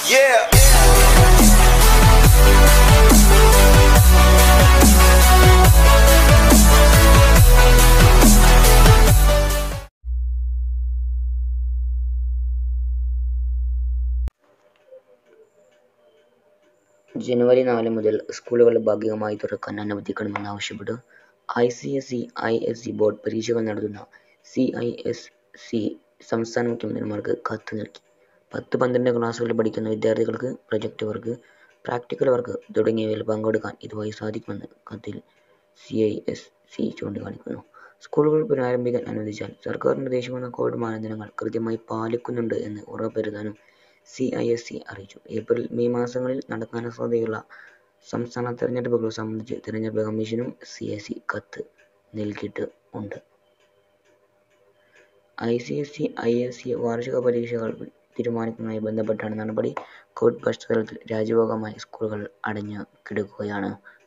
Yeah. ജനുവരി നാല് മുതൽ സ്കൂളുകൾ ഭാഗികമായി തുറക്കാൻ അനുവദിക്കണമെന്നാവശ്യപ്പെട്ട് I C S C I S C board പരീക്ഷകൾ നടത്തുന്ന സി ഐ എസ് സി സംസ്ഥാന മുഖ്യമന്ത്രിമാർക്ക് കത്ത് നൽകി പത്ത് പന്ത്രണ്ട് ക്ലാസ്സുകളിൽ പഠിക്കുന്ന വിദ്യാർത്ഥികൾക്ക് പ്രൊജക്റ്റ് വർക്ക് പ്രാക്ടിക്കൽ വർക്ക് തുടങ്ങിയവയിൽ പങ്കെടുക്കാൻ ഇതുവഴി സാധിക്കുമെന്ന് കത്തിൽ സി ഐ എസ് സി ചൂണ്ടിക്കാണിക്കുന്നു സ്കൂളുകൾ പുനരാരംഭിക്കാൻ അനുവദിച്ചാൽ സർക്കാർ നിർദ്ദേശിക്കുന്ന കോവിഡ് മാനദണ്ഡങ്ങൾ കൃത്യമായി പാലിക്കുന്നുണ്ട് എന്ന് ഉറപ്പുവരുത്താനും സി ഐ എസ് സി അറിയിച്ചു ഏപ്രിൽ മെയ് മാസങ്ങളിൽ നടക്കാൻ സാധ്യതയുള്ള സംസ്ഥാന തെരഞ്ഞെടുപ്പുകൾ സംബന്ധിച്ച് തെരഞ്ഞെടുപ്പ് കമ്മീഷനും സി എസ് സി കത്ത് നൽകിയിട്ട് ഉണ്ട് I C S C I S C വാർഷിക പരീക്ഷകൾ തീരുമാനിക്കുന്നതുമായി ബന്ധപ്പെട്ടാണ് നടപടി കോവിഡ് പശ്ചാത്തലത്തിൽ രാജ്യവ്യാപകമായി സ്കൂളുകൾ അടഞ്ഞു കിടക്കുകയാണ്